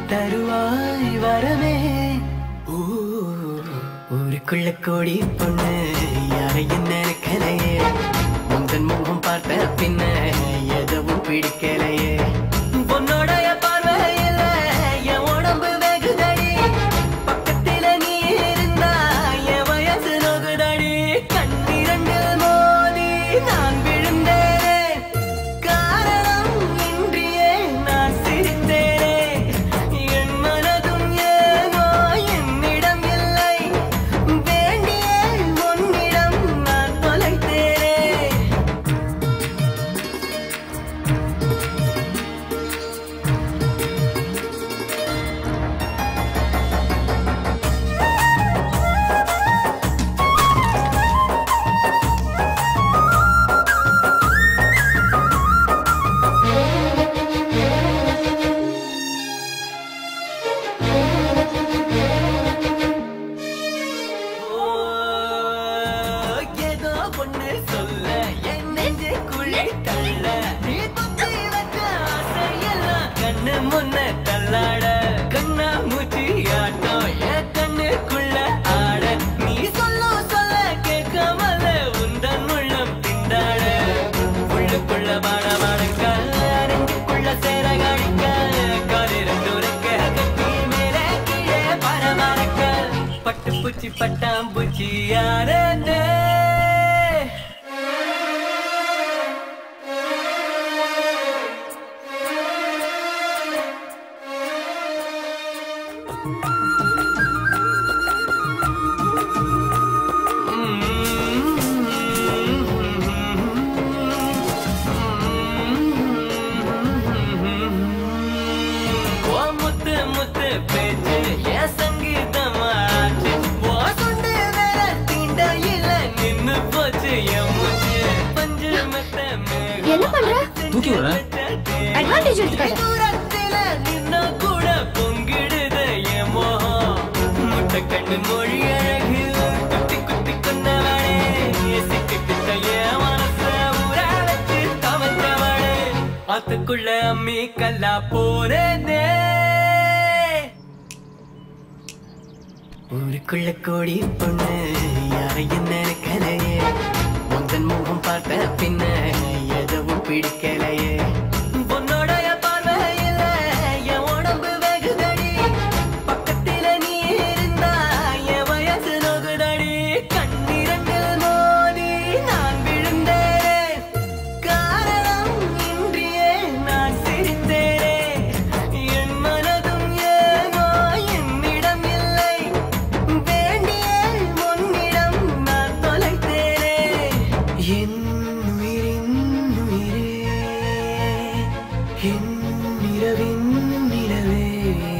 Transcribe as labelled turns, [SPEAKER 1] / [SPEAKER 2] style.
[SPEAKER 1] தருவாய் வரமே ஊ, ஊருக்குள்ள கோடி பொண்ணு யாரையும் நினைக்கலையே உந்தன் முகம் பார்த்த பின்ன எதுவும் பிடிக்கலையே உன்னோடைய பார்வையில என் உடம்பு வெகுதடி பக்கத்தில நீ இருந்தா என் வயசு நோகுதடி கண்ணிரண்டில் மோதி நான் விழுந்தேன் காரணம் இன்றியே நான் சிரித்தேனே என் மனதும் ஏனோ என்னிடம் இல்லை வேண்டிய உன்னிடம் நான் தொலைத்தேனே ஓ, ஏதோ ஒண்ணு சொல்ல என் நெஞ்சுக்குள்ளே தள்ள நீ தொட்டு வச்ச ஆசையெல்லாம் கண்ணு முன்ன தள்ளாட கண்ணா மூச்சி ஆட்டம் என் கண்ணுக்குள்ள ஆட நீ சொல்ல சொல்ல கேட்காமல உந்தன் உள்ளம் திண்டாட உள்ளுக்குள்ள பாட பாடக்க நெஞ்சுக்குள்ள சேர காணிக்க காலிரண்டுரைக்க கட்டி மேலே கீழே பரமரக்க பட்டு பூச்சி பட்டாம்பூச்சி யாரே ஓ முத்து முத்து பேச்சு என் சங்கீதமாச்சு ஓ சுண்டு வேற தீண்ட இல்ல நின்னு போச்சு என் மூச்சு பஞ்சு மெத்த மேகம்
[SPEAKER 2] என்ன பண்ற?
[SPEAKER 3] தூக்கி விடுறேன்.
[SPEAKER 2] Advantage எடுத்துக்காத.
[SPEAKER 1] தூரத்தில நின்னா கூட பொங்கிடுது என் மோகம் முட்டை கண்ணு மொழி அழகு குத்தி குத்தி கொண்டவனே சிக்கு கிட்ட என் மனச ஊற வச்சு தவந்தவனே ஆத்துக்குள்ள அம்மி கல்லா போறேனே ஊருக்குள்ள கோடி பொண்ணு யாரையும் நினைக்கலையே உந்தன் முகம் பார்த்த பின்ன எதுவும் பிடிக்கலையே உன்னோடைய பார்வையில என் உடம்பு வெகுதடி பக்கத்தில நீ இருந்தா என் வயசு நோகுதடி கண்ணிரண்டில் மோதி நான் விழுந்தேன் காரணம் இன்றியே நான் சிரித்தேனே என் மனதும் ஏனோ என்னிடம் இல்லை வேண்டிய உன்னிடம் நான் தொலைத்தேனே என் உயிரின் உயிரே என் இரவின் நிலவே